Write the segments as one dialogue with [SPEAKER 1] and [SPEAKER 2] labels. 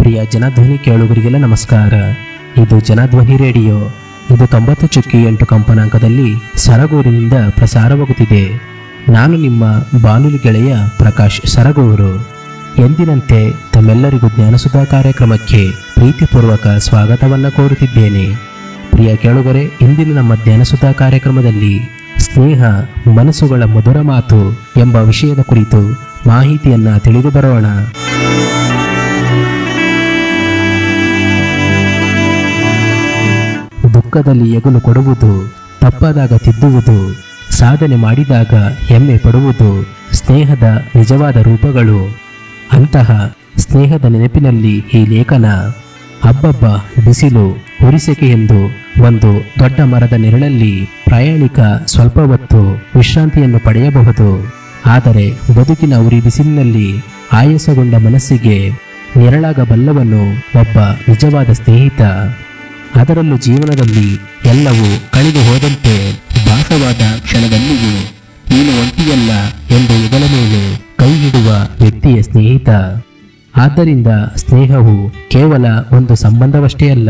[SPEAKER 1] ಪ್ರಿಯ ಜನಧ್ವನಿ ಕೇಳುಗರಿಗೆಲ್ಲ ನಮಸ್ಕಾರ ಇದು ಜನಧ್ವನಿ ರೇಡಿಯೋ ಇದು ತೊಂಬತ್ತು ಚುಕ್ಕಿ ಎಂಟು ಕಂಪನಾಂಕದಲ್ಲಿ ಸರಗೂರಿನಿಂದ ಪ್ರಸಾರವಾಗುತ್ತಿದೆ ನಾನು ನಿಮ್ಮ ಬಾನುಲಿ ಗೆಳೆಯ ಪ್ರಕಾಶ್ ಸರಗೂರು ಎಂದಿನಂತೆ ತಮ್ಮೆಲ್ಲರಿಗೂ ಜ್ಞಾನಸುಧಾ ಕಾರ್ಯಕ್ರಮಕ್ಕೆ ಪ್ರೀತಿಪೂರ್ವಕ ಸ್ವಾಗತವನ್ನು ಕೋರುತ್ತಿದ್ದೇನೆ ಪ್ರಿಯ ಕೇಳುಗರೆ ಇಂದಿನ ನಮ್ಮ ಜ್ಞಾನಸುಧಾ ಕಾರ್ಯಕ್ರಮದಲ್ಲಿ ಸ್ನೇಹ ಮನಸ್ಸುಗಳ ಮಧುರ ಮಾತು ಎಂಬ ವಿಷಯದ ಕುರಿತು ಮಾಹಿತಿಯನ್ನ ತಿಳಿದು ಬರೋಣ ದುಃಖದಲ್ಲಿ ಎಗುಲು ಕೊಡುವುದು ತಪ್ಪಾದಾಗ ತಿದ್ದುವುದು ಸಾಧನೆ ಮಾಡಿದಾಗ ಹೆಮ್ಮೆ ಪಡುವುದು ಸ್ನೇಹದ ನಿಜವಾದ ರೂಪಗಳು ಅಂತಹ ಸ್ನೇಹದ ನೆನಪಿನಲ್ಲಿ ಈ ಲೇಖನ ಹಬ್ಬಬ್ಬ ಬಿಸಿಲು ಉರಿಸೆಕೆ ಎಂದು ಒಂದು ದೊಡ್ಡ ಮರದ ನೆರಳಲ್ಲಿ ಪ್ರಯಾಣಿಕ ಸ್ವಲ್ಪ ಹೊತ್ತು ವಿಶ್ರಾಂತಿಯನ್ನು ಪಡೆಯಬಹುದು ಆದರೆ ಬದುಕಿನ ಉರಿ ಬಿಸಿಲಿನಲ್ಲಿ ಆಯಾಸಗೊಂಡ ಮನಸ್ಸಿಗೆ ನೆರಳಾಗಬಲ್ಲವನು ಒಬ್ಬ ನಿಜವಾದ ಸ್ನೇಹಿತ ಅದರಲ್ಲೂ ಜೀವನದಲ್ಲಿ ಎಲ್ಲವೂ ಕಳೆದು ಹೋದಂತೆ ಭಾಸವಾದ ಕ್ಷಣದಲ್ಲಿಯೂ ನೀನು ಒಂಟಿಯಲ್ಲ ಎಂದು ಹೆಗಲ ಮೇಲೆ ಕೈ ಹಿಡುವ ವ್ಯಕ್ತಿಯ ಸ್ನೇಹಿತ ಆದ್ದರಿಂದ ಸ್ನೇಹವು ಕೇವಲ ಒಂದು ಸಂಬಂಧವಷ್ಟೇ ಅಲ್ಲ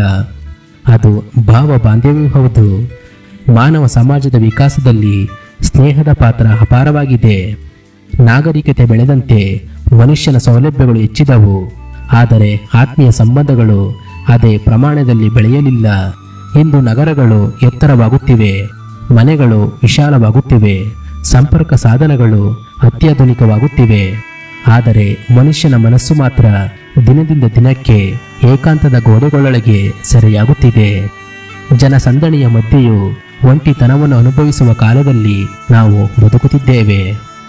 [SPEAKER 1] ಅದು ಭಾವ ಬಾಂಧವ್ಯವೂ ಹೌದು ಮಾನವ ಸಮಾಜದ ವಿಕಾಸದಲ್ಲಿ ಸ್ನೇಹದ ಪಾತ್ರ ಅಪಾರವಾಗಿದೆ ನಾಗರಿಕತೆ ಬೆಳೆದಂತೆ ಮನುಷ್ಯನ ಸೌಲಭ್ಯಗಳು ಹೆಚ್ಚಿದವು ಆದರೆ ಆತ್ಮೀಯ ಸಂಬಂಧಗಳು ಅದೇ ಪ್ರಮಾಣದಲ್ಲಿ ಬೆಳೆಯಲಿಲ್ಲ ಇಂದು ನಗರಗಳು ಎತ್ತರವಾಗುತ್ತಿವೆ ಮನೆಗಳು ವಿಶಾಲವಾಗುತ್ತಿವೆ ಸಂಪರ್ಕ ಸಾಧನಗಳು ಅತ್ಯಾಧುನಿಕವಾಗುತ್ತಿವೆ ಆದರೆ ಮನುಷ್ಯನ ಮನಸ್ಸು ಮಾತ್ರ ದಿನದಿಂದ ದಿನಕ್ಕೆ ಏಕಾಂತದ ಗೋಡೆಗಳೊಳಗೆ ಸೆರೆಯಾಗುತ್ತಿದೆ ಜನಸಂದಣಿಯ ಮಧ್ಯೆಯೂ ಒಂಟಿತನವನ್ನು ಅನುಭವಿಸುವ ಕಾಲದಲ್ಲಿ ನಾವು ಬದುಕುತ್ತಿದ್ದೇವೆ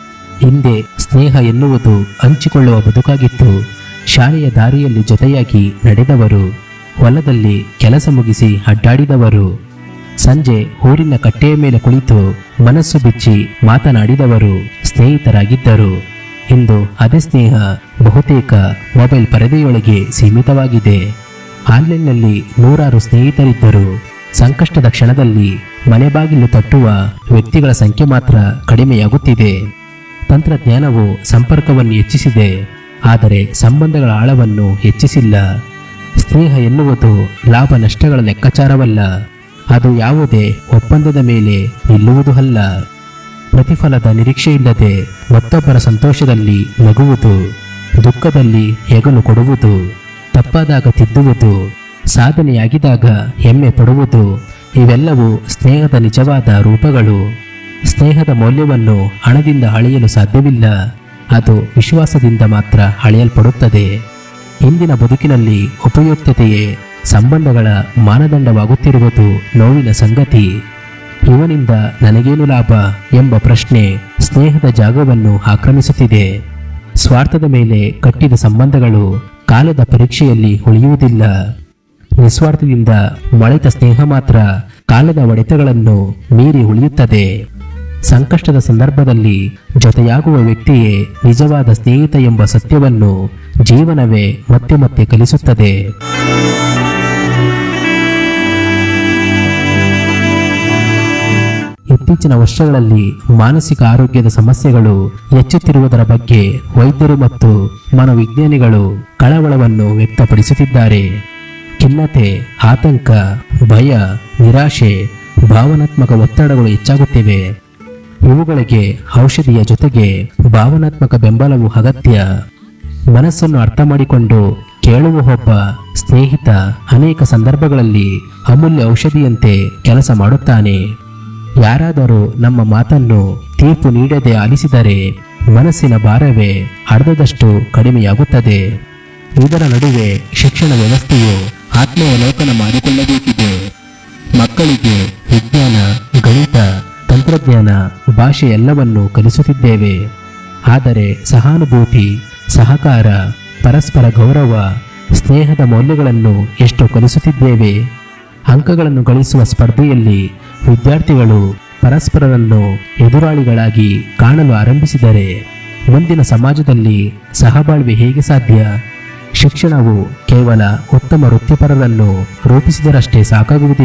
[SPEAKER 1] ಹಿಂದೆ ಸ್ನೇಹ ಎನ್ನುವುದು ಹಂಚಿಕೊಳ್ಳುವ ಬದುಕಾಗಿತ್ತು ಶಾಲೆಯ ದಾರಿಯಲ್ಲಿ ಜೊತೆಯಾಗಿ ನಡೆದವರು ಹೊಲದಲ್ಲಿ ಕೆಲಸ ಮುಗಿಸಿ ಅಡ್ಡಾಡಿದವರು ಸಂಜೆ ಊರಿನ ಕಟ್ಟೆಯ ಮೇಲೆ ಕುಳಿತು ಮನಸ್ಸು ಬಿಚ್ಚಿ ಮಾತನಾಡಿದವರು ಸ್ನೇಹಿತರಾಗಿದ್ದರು ಇಂದು ಅದೇ ಸ್ನೇಹ ಬಹುತೇಕ ಮೊಬೈಲ್ ಪರದೆಯೊಳಗೆ ಸೀಮಿತವಾಗಿದೆ ಆನ್ಲೈನ್ನಲ್ಲಿ ನೂರಾರು ಸ್ನೇಹಿತರಿದ್ದರು ಸಂಕಷ್ಟದ ಕ್ಷಣದಲ್ಲಿ ಮನೆ ಬಾಗಿಲು ತಟ್ಟುವ ವ್ಯಕ್ತಿಗಳ ಸಂಖ್ಯೆ ಮಾತ್ರ ಕಡಿಮೆಯಾಗುತ್ತಿದೆ ತಂತ್ರಜ್ಞಾನವು ಸಂಪರ್ಕವನ್ನು ಹೆಚ್ಚಿಸಿದೆ ಆದರೆ ಸಂಬಂಧಗಳ ಆಳವನ್ನು ಹೆಚ್ಚಿಸಿಲ್ಲ ಸ್ನೇಹ ಎನ್ನುವುದು ಲಾಭ ನಷ್ಟಗಳ ಲೆಕ್ಕಾಚಾರವಲ್ಲ ಅದು ಯಾವುದೇ ಒಪ್ಪಂದದ ಮೇಲೆ ನಿಲ್ಲುವುದು ಅಲ್ಲ ಪ್ರತಿಫಲದ ನಿರೀಕ್ಷೆಯಿಲ್ಲದೆ ಮತ್ತೊಬ್ಬರ ಸಂತೋಷದಲ್ಲಿ ನಗುವುದು ದುಃಖದಲ್ಲಿ ಹೆಗಲು ಕೊಡುವುದು ತಪ್ಪಾದಾಗ ತಿದ್ದುವುದು ಸಾಧನೆಯಾಗಿದಾಗ ಹೆಮ್ಮೆ ಪಡುವುದು ಇವೆಲ್ಲವೂ ಸ್ನೇಹದ ನಿಜವಾದ ರೂಪಗಳು ಸ್ನೇಹದ ಮೌಲ್ಯವನ್ನು ಹಣದಿಂದ ಅಳೆಯಲು ಸಾಧ್ಯವಿಲ್ಲ ಅದು ವಿಶ್ವಾಸದಿಂದ ಮಾತ್ರ ಅಳೆಯಲ್ಪಡುತ್ತದೆ ಇಂದಿನ ಬದುಕಿನಲ್ಲಿ ಉಪಯುಕ್ತತೆಯೇ ಸಂಬಂಧಗಳ ಮಾನದಂಡವಾಗುತ್ತಿರುವುದು ನೋವಿನ ಸಂಗತಿ ಇವನಿಂದ ನನಗೇನು ಲಾಭ ಎಂಬ ಪ್ರಶ್ನೆ ಸ್ನೇಹದ ಜಾಗವನ್ನು ಆಕ್ರಮಿಸುತ್ತಿದೆ ಸ್ವಾರ್ಥದ ಮೇಲೆ ಕಟ್ಟಿದ ಸಂಬಂಧಗಳು ಕಾಲದ ಪರೀಕ್ಷೆಯಲ್ಲಿ ಉಳಿಯುವುದಿಲ್ಲ ನಿಸ್ವಾರ್ಥದಿಂದ ಮೊಳೆತ ಸ್ನೇಹ ಮಾತ್ರ ಕಾಲದ ಒಡೆತಗಳನ್ನು ಮೀರಿ ಉಳಿಯುತ್ತದೆ ಸಂಕಷ್ಟದ ಸಂದರ್ಭದಲ್ಲಿ ಜೊತೆಯಾಗುವ ವ್ಯಕ್ತಿಯೇ ನಿಜವಾದ ಸ್ನೇಹಿತ ಎಂಬ ಸತ್ಯವನ್ನು ಜೀವನವೇ ಮತ್ತೆ ಮತ್ತೆ ಕಲಿಸುತ್ತದೆ ಇತ್ತೀಚಿನ ವರ್ಷಗಳಲ್ಲಿ ಮಾನಸಿಕ ಆರೋಗ್ಯದ ಸಮಸ್ಯೆಗಳು ಹೆಚ್ಚುತ್ತಿರುವುದರ ಬಗ್ಗೆ ವೈದ್ಯರು ಮತ್ತು ಮನೋವಿಜ್ಞಾನಿಗಳು ಕಳವಳವನ್ನು ವ್ಯಕ್ತಪಡಿಸುತ್ತಿದ್ದಾರೆ ಖಿನ್ನತೆ ಆತಂಕ ಭಯ ನಿರಾಶೆ ಭಾವನಾತ್ಮಕ ಒತ್ತಡಗಳು ಹೆಚ್ಚಾಗುತ್ತಿವೆ ಇವುಗಳಿಗೆ ಔಷಧಿಯ ಜೊತೆಗೆ ಭಾವನಾತ್ಮಕ ಬೆಂಬಲವು ಅಗತ್ಯ ಮನಸ್ಸನ್ನು ಅರ್ಥ ಮಾಡಿಕೊಂಡು ಕೇಳುವ ಒಬ್ಬ ಸ್ನೇಹಿತ ಅನೇಕ ಸಂದರ್ಭಗಳಲ್ಲಿ ಅಮೂಲ್ಯ ಔಷಧಿಯಂತೆ ಕೆಲಸ ಮಾಡುತ್ತಾನೆ ಯಾರಾದರೂ ನಮ್ಮ ಮಾತನ್ನು ತೀರ್ಪು ನೀಡದೆ ಆಲಿಸಿದರೆ ಮನಸ್ಸಿನ ಭಾರವೇ ಅರ್ಧದಷ್ಟು ಕಡಿಮೆಯಾಗುತ್ತದೆ ಇದರ ನಡುವೆ ಶಿಕ್ಷಣ ವ್ಯವಸ್ಥೆಯು ಆತ್ಮಾವಲೋಕನ ಮಾಡಿಕೊಳ್ಳಬೇಕಿದೆ ಮಕ್ಕಳಿಗೆ ವಿಜ್ಞಾನ ಗಣಿತ ತಂತ್ರಜ್ಞಾನ ಭಾಷೆ ಎಲ್ಲವನ್ನು ಕಲಿಸುತ್ತಿದ್ದೇವೆ ಆದರೆ ಸಹಾನುಭೂತಿ ಸಹಕಾರ ಪರಸ್ಪರ ಗೌರವ ಸ್ನೇಹದ ಮೌಲ್ಯಗಳನ್ನು ಎಷ್ಟು ಕಲಿಸುತ್ತಿದ್ದೇವೆ ಅಂಕಗಳನ್ನು ಗಳಿಸುವ ಸ್ಪರ್ಧೆಯಲ್ಲಿ ವಿದ್ಯಾರ್ಥಿಗಳು ಪರಸ್ಪರರನ್ನು ಎದುರಾಳಿಗಳಾಗಿ ಕಾಣಲು ಆರಂಭಿಸಿದರೆ ಮುಂದಿನ ಸಮಾಜದಲ್ಲಿ ಸಹಬಾಳ್ವೆ ಹೇಗೆ ಸಾಧ್ಯ ಶಿಕ್ಷಣವು ಕೇವಲ ಉತ್ತಮ ವೃತ್ತಿಪರರನ್ನು ರೂಪಿಸಿದರಷ್ಟೇ ಸಾಕಾಗುವುದಿಲ್ಲ